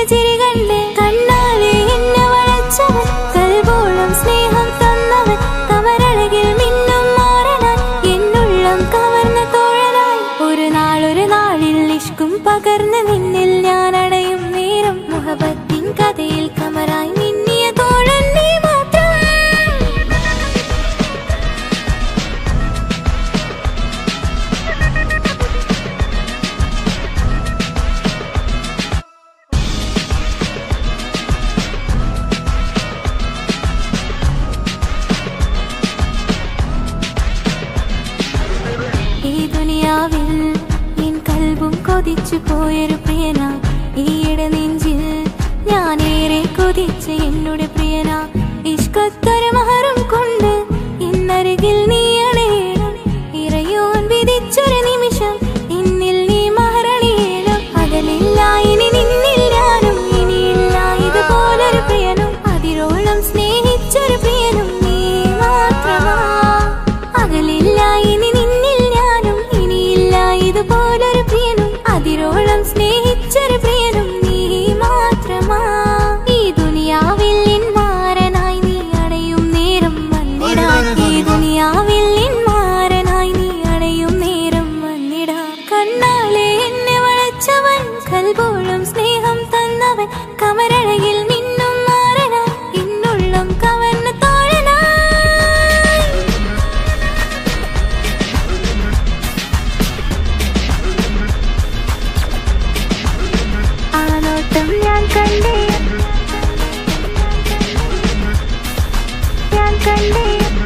ചിരി കണ്ടേ കണ്ണാലെ എന്നെ വളച്ചവൻ കൽവോളം സ്നേഹം തന്നവൻ കവരഴകിൽ മിന്നും മാറനായി എന്നുള്ളം കവർന്ന തോഴനായി ഒരു നാളൊരു നാളിൽ ഇഷ്കും പകർന്ന് നിന്നിൽ ഞാൻ അടയും നേരം മുഹബത്തിൻ കഥയിൽ കമറായി മിന്നിയ തോഴൻ നീ മാത്രം ഈ ദുനിയാവിൽ എൻ കൽബും കൊതിച്ചു പോയൊരു പ്രിയന ഈയിടെ നെഞ്ചിൽ ഞാനേറെ കൊതിച്ച എന്നോട് പ്രിയന ഇഷ്കത്തൊരു മഹറും കൊണ്ട് ഇന്നരികിൽ നീ അണയണം ഇറയോൻ വിധിച്ചൊരു നിമിഷം എന്നിൽ നീ മഹറണിയേണം അകലില്ല ഇനി നിന്നിൽ ഞാനും ഇനിയില്ല ഇതുപോലൊരു പ്രിയനും അതിരോളം സ്നേഹിച്ചൊരു പ്രിയനും നീ മാത്രമാ അകലില്ല ഇനി നിന്നിൽ ഞാനും ഇനിയില്ല ഇതുപോലൊരു പ്രിയനും അതിരോളം സ്നേഹിച്ചൊരു പ്രിയനും നീ മാത്രമാ ഈ ദുനിയാവിൽ എൻ മാരനായി നീ അടയും നേരം വന്നിടാൻ ഈ ദുനിയാവിൽ എൻ മാരനായി നീ അടയും നേരം വന്നിടാ കണ്ണാലെ എന്നെ വളച്ചവൻ കൽപോളം സ്നേഹം തന്നവൻ കമരഴകിൽ മിന്നും മാറനാ ഇന്നുള്ളം കവർന്ന തോഴനായി ആ നോട്ടം ഞാൻ കണ്ടേ ഞാൻ കണ്ടേ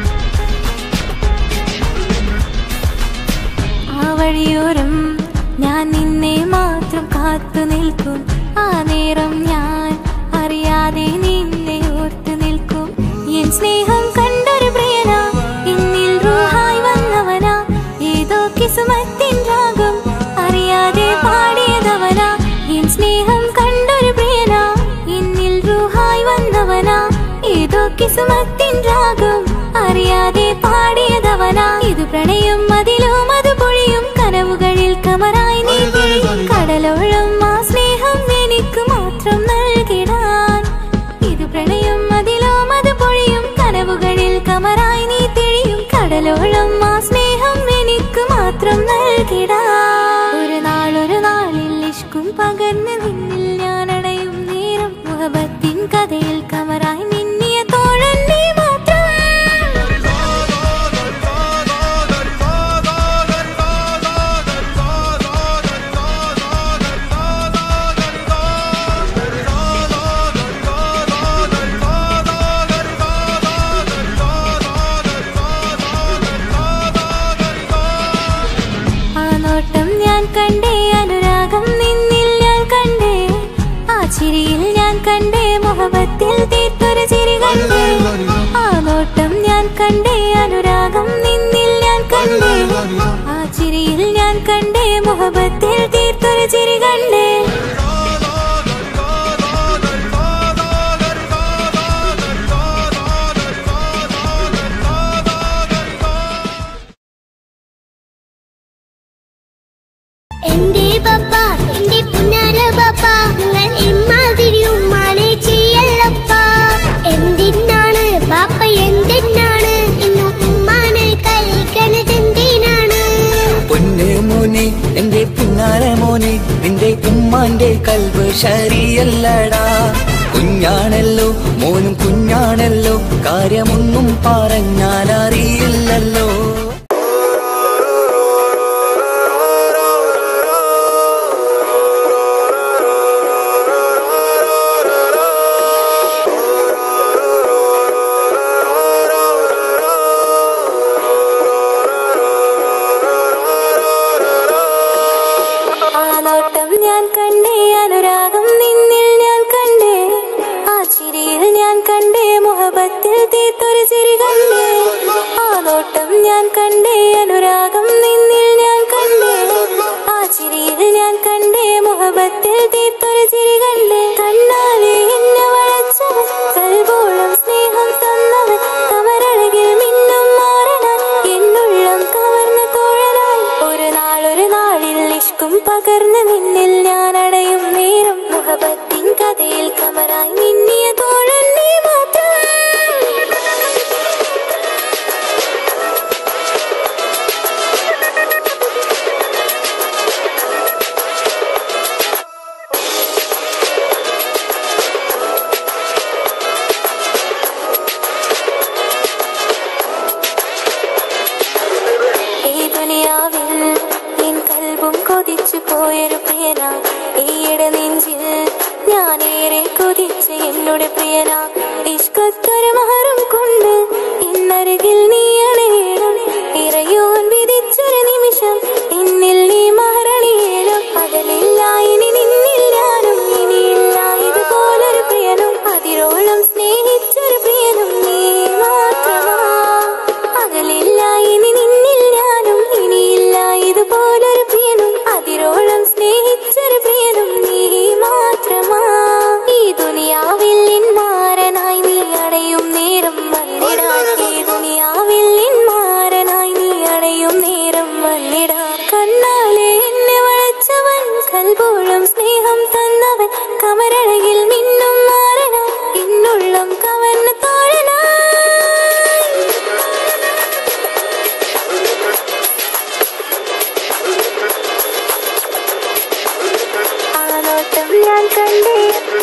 ആ വഴിയോരം ഞാൻ നിന്നെ മാത്രം കാത്തു നിൽക്കും ആ നേരം ഞാൻ അറിയാതെ നിന്നെ ഓർത്തു നിൽക്കും എൻ സ്നേഹം കണ്ടൊരു പ്രിയന എന്നിൽ റൂഹായി വന്നവനാ ഏതോ കിസുമത്തിൻ രാഗം അറിയാതെ പാടിയതവനാ എൻ സ്നേഹം കണ്ടൊരു പ്രിയന എന്നിൽ റൂഹായി വന്നവനാ ഏതോ കിസുമത്തിൻ രാഗം അറിയാതെ പാടിയതവനാ ഇത് പ്രണയം അതിലും അത് പൊഴിയും കനവുകളിൽ കമറായി നീ തിരിയും. കടലോളം ആ സ്നേഹം എനിക്ക് മാത്രം നൽകിടാൻ ഇത് പ്രണയം അതിലും അത് പൊഴിയും കനവുകളിൽ കമറായി നീ തിരിയും കടലോളം ആ സ്നേഹം എനിക്ക് മാത്രം നൽകിടാൻ ഒരു നാളൊരു നാളിൽ ഇഷ്കും പകർന്ന് നിന്നിൽ ഞാൻ അടയും നേരം മുഹബത്തിൻ കഥയിൽ കമറായി മിന്നിയ തോഴൻ നീ മാത്രം ആ നോട്ടം ഞാൻ കണ്ടേ അനുരാഗം നിന്നിൽ ഞാൻ കണ്ടേ ആ ചിരിയിൽ ഞാൻ കണ്ടേ മുഹബത്തിൽ തീർത്തൊരു ചിരി കണ്ടേ ആ നോട്ടം ഞാൻ കണ്ടേ അനുരാഗം നിന്നിൽ ഞാൻ കണ്ടേ ആ ചിരിയിൽ ഞാൻ കണ്ടേ മുഹബത്തിൽ തീർത്തൊരു ചിരി കണ്ടേ എന്റെ പപ്പ എന്റെ പുന്നാര പപ്പ നിങ്ങൾ ഇമ്മാതിരി ഉമ്മാനെ ചെയ്യല്ലപ്പ എന്തിനാണ് പാപ്പ എന്തിനാണ് ഇന്നു ഉമ്മാനെ കഴിക്കണത് എന്തിനാണ് പൊന്നു മോനെ എന്റെ പിന്നാര മോനെ നിന്റെ ഉമ്മാന്റെ കൽവ് ശരിയല്ലടാ കുഞ്ഞാണല്ലോ മോനും കുഞ്ഞാണല്ലോ കാര്യമൊന്നും പറഞ്ഞാൽ അറിയില്ലല്ലോ ആ നോട്ടം ഞാൻ കണ്ടേ അനുരാഗം നിന്നിൽ ഞാൻ കണ്ടേ ആ ചിരിയിൽ ഞാൻ കണ്ടേ മുഹബത്തിൽ തീർത്തൊരു ചിരി കണ്ടേ ആ നോട്ടം ഞാൻ കണ്ടേ അനുരാഗം നിന്നിൽ ഞാൻ കണ്ടേ ആ ചിരിയിൽ ഞാൻ കണ്ടേ മുഹബത്തിൽ തീർത്തൊരു ചിരി കണ്ടേ കണ്ണാലെ എന്നെ വളച്ചവൻ കൽബോളം സ്നേഹം തന്നവൻ കമരഴകിൽ മിന്നും മാറനാൻ എന്നുള്ളം കവർന്ന തോഴനായി ഒരു നാളൊരു നാളിൽ ഇഷ്കും പകർന്ന് നിന്നിൽ ഞാൻ അടയും നേരം മുഹബത്തിൻ കഥ എന്നുടെ പ്രിയനാ ഇഷ്കത്തൊരു മഹറും കൊണ്ട് ഇന്നരികിൽ നീ അണയണം ഇറയോൻ വിധിച്ചൊരു നിമിഷം ഇന്നിൽ നീ മഹറണിയേലും പകലില്ല ഇനി നിന്നിൽ ഞാനും ഇനിയില്ല ഇതുപോലൊരു പ്രിയനും അതിരോളം സ്നേഹിച്ചൊരു പ്രിയനും നീ മാത്രമാ പകലില്ല ഇനി നിന്നിൽ ഞാനും ഇനിയില്ല ഇതുപോലൊരു പ്രിയനും അതിരോളം സ്നേഹിച്ചൊരു പ്രിയനും നീ മാത്രമാ ഈ ദുനിയാവിൽ നിന്മാരനായി നീ അടയും നേരം വന്നിടാൻ ഈ ദുനിയാവിൽ നിന്മാരനായി നീ അടയും നേരം വന്നിടാൻ കണ്ണാലെ എന്നെ വളച്ചവൻ കൽപോളം സ്നേഹം തന്നവൻ കമരഴകിൽ മിന്നും മാറനായി ഇന്നുള്ളം കവർന്ന തോഴനായി ആ നോട്ടം ഞാൻ കണ്ടേ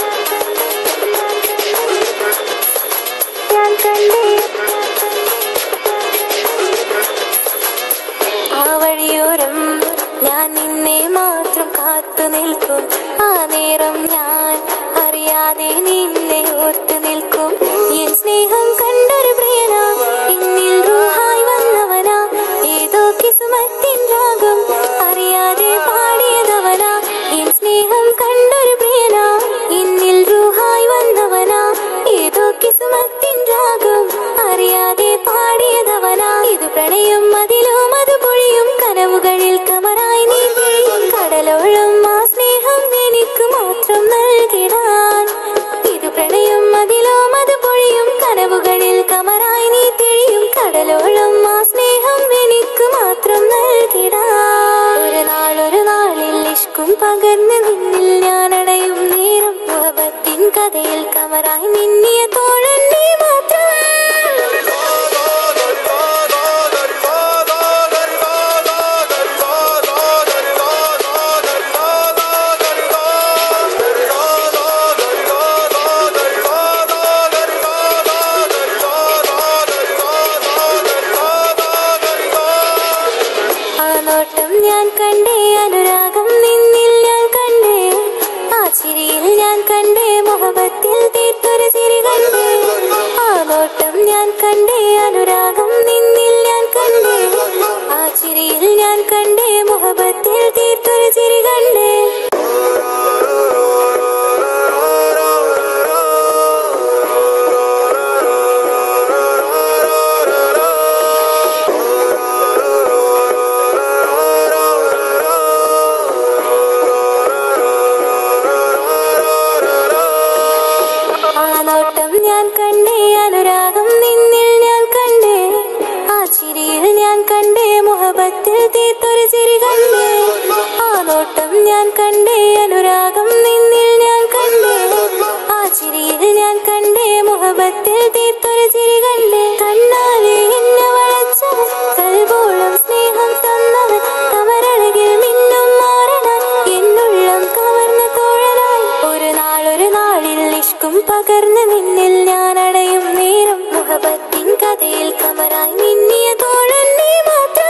ഞാൻ കണ്ടേ ആ വഴിയോരം ഞാൻ നിന്നെ മാത്രം കാത്തു നിൽക്കും ആ നേരം ഞാൻ അറിയാതെ നിന്നെ ഓർത്തു നിൽക്കും എൻ സ്നേഹം കണ്ടൊരു പ്രിയനാ എന്നിൽ റൂഹായി വന്നവനാ ഏതോ കിസുമത്തിൻ രാഗം അറിയാതെ പാടിയതവനാ എൻ സ്നേഹം കണ്ടൊരു പ്രിയനാ എന്നിൽ റൂഹായി വന്നവനാ ഏതോ കിസുമത്തിൻ രാഗം അറിയാതെ പാടിയതവനാ ഇത് പ്രണയം അതിലും അത് പൊഴിയും കനവുകളിൽ കമറായി നീ പൊഴിയും കടലോളം ആ സ്നേഹം എനിക്ക് മാത്രം നൽകിടാൻ ഇത് പ്രണയം അതിലും അത് പൊഴിയും കനവുകളിൽ കമറായി നീ തെളിയും കടലോളം ആ സ്നേഹം എനിക്ക് മാത്രം നൽകിടാൻ ഒരു നാളൊരു നാളിൽ ഇഷ്കും പകർന്ന് നിന്നിൽ ഞാൻ അടയും നേരം മുഹബത്തിൻ കഥയിൽ കമറായി മിന്നിയ തോഴൻ നീ മാത്രം ആ നോട്ടം ഞാൻ കണ്ടേ അനുരാഗം നിന്നിൽ ഞാൻ കണ്ടേ ആ ചിരിയിൽ ഞാൻ കണ്ടേ മുഹബത്തിൽ തീർത്തൊരു ചിരി കണ്ടേ ആ നോട്ടം ഞാൻ കണ്ടേ അനുരാഗം നിന്നിൽ ഞാൻ കണ്ടേ ആ ചിരിയിൽ ഞാൻ കണ്ടേ മുഹബത്തിൽ തീർത്തൊരു ചിരി കണ്ടേ ആ നോട്ടം ഞാൻ കണ്ടേ അനുരാഗം നിന്നിൽ ഞാൻ കണ്ടേ ആ ചിരിയിൽ ഞാൻ കണ്ടേ മുഹബത്തിൽ തീർത്തൊരു ചിരി കണ്ടേ ആ നോട്ടം ഞാൻ കണ്ടേ അനുരാഗം നിന്നിൽ ഞാൻ കണ്ടേ ആ ചിരിയിൽ ഞാൻ കണ്ടേ മുഹബത്തിൽ തീർത്തൊരു ചിരി കണ്ടേ കണ്ണാലെ എന്നെ വളച്ചവൻ കൽബോളം സ്നേഹം തന്നവൻ കമരഴകിൽ മിന്നും മാറനായി എന്നുള്ളം കവർന്ന തോഴനായി ഒരു നാളൊരു നാളിൽ ഇഷ്കും പകർന്ന് നിന്നിൽ ഞാൻ അടയും നേരം മുഹബത്തിൻ കഥയിൽ കമറായി മിന്നിയ തോഴൻ നീ മാത്രം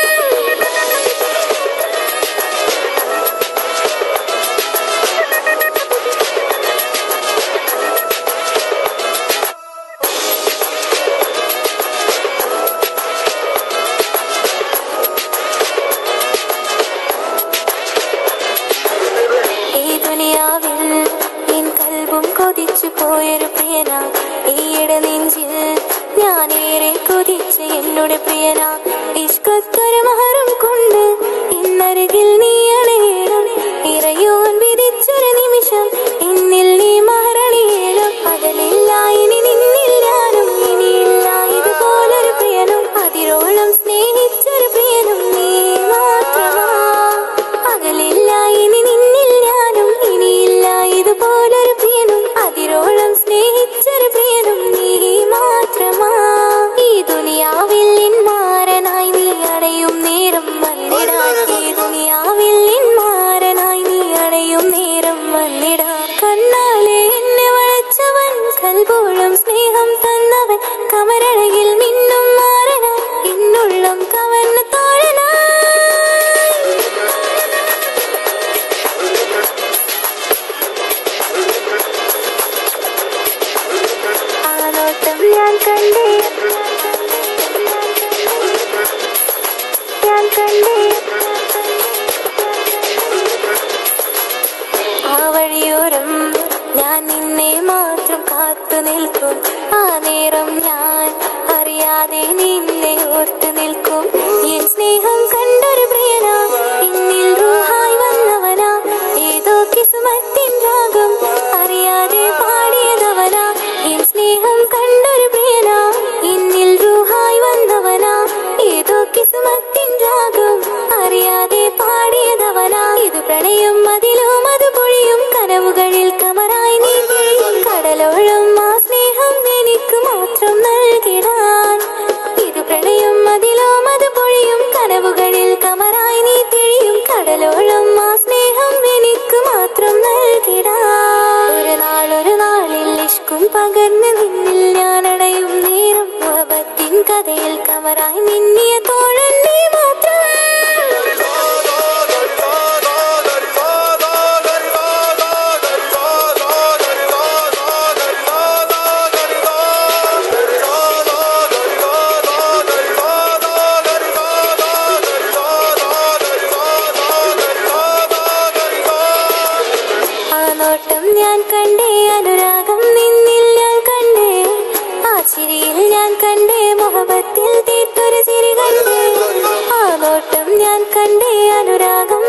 ഈ ദുനിയാവിൽ എൻ കൽബും കൊതിച്ചു പോയൊരു പ്രിയന ഈയിടെ നെഞ്ചിൽ ഞാനേറെ കൊതിച്ച് എന്നോട് പ്രിയന ഇഷ്കത്തൊരു മഹറും കൊണ്ട് ഇന്നരികിൽ നീ അണയണം ഇറയോൻ വിധിച്ചൊരു നിമിഷം ഇന്നിൽ നീ മഹറണിയേലും പകലില്ല ഇനി നിന്നിൽ ഞാനും ഇനിയില്ല ഇതുപോലൊരു പ്രിയനും അതിരോളം സ്നേഹിച്ചൊരു പ്രിയനും നീ മാത്രമാ പകലില്ല ഇനി നിന്നിൽ ഞാനും ഇനിയില്ല ഇതുപോലൊരു പ്രിയനും അതിരോളം സ്നേഹിച്ചൊരു പ്രിയനും നീ മാത്രമാ ഈ ദുനിയാവിൽ നിന്മാരനായി നീ അടയും നേരം വന്നിടാൻ ഈ ദുനിയാവിൽ നിന്മാ ഞാൻ നിന്നെ മാത്രം കാത്തു നിൽക്കും ആ നേരം ഞാൻ അറിയാതെ നിന്നെ ഓർത്തു നിൽക്കും എൻ സ്നേഹം കണ്ടൊരു പ്രിയനാ എന്നിൽ റൂഹായി വന്നവനാ ഏതോ കിസുമത്തിൻ രാഗം അറിയാതെ പാടിയതവനാ എൻ സ്നേഹം കണ്ടൊരു പ്രിയനാ എന്നിൽ റൂഹായി വന്നവനാ ഏതോ കിസുമത്തിൻ രാഗം അറിയാതെ പാടിയതവനാ ഇത് പ്രണയം അതിലും അത് പൊഴിയും കനവുകളിൽ കമറായി നീ പൊഴിയും കടലോളം ആ സ്നേഹം എനിക്ക് മാത്രം നൽകിടാൻ ഇത് പ്രണയം അതിലും അത് പൊഴിയും കനവുകളിൽ കമറായി നീ തിഴിയും കടലോളം ആ സ്നേഹം എനിക്ക് മാത്രം നൽകിടാൻ ഒരു നാളൊരു നാളിൽ ഇഷ്കും പകർന്ന് നിന്നിൽ ഞാൻ അടയും നേരം മുഹബത്തിൻ കഥയിൽ കമറായി മിന്നിയ തോഴൻ നീ മാത്രം ആ നോട്ടം ഞാൻ കണ്ടേ അനുരാഗം നിന്നിൽ ഞാൻ കണ്ടേ ആ ചിരിയിൽ ഞാൻ കണ്ടേ മുഹബത്തിൽ തീർത്തൊരു ചിരി കണ്ടേ ആ നോട്ടം ഞാൻ കണ്ടേ അനുരാഗം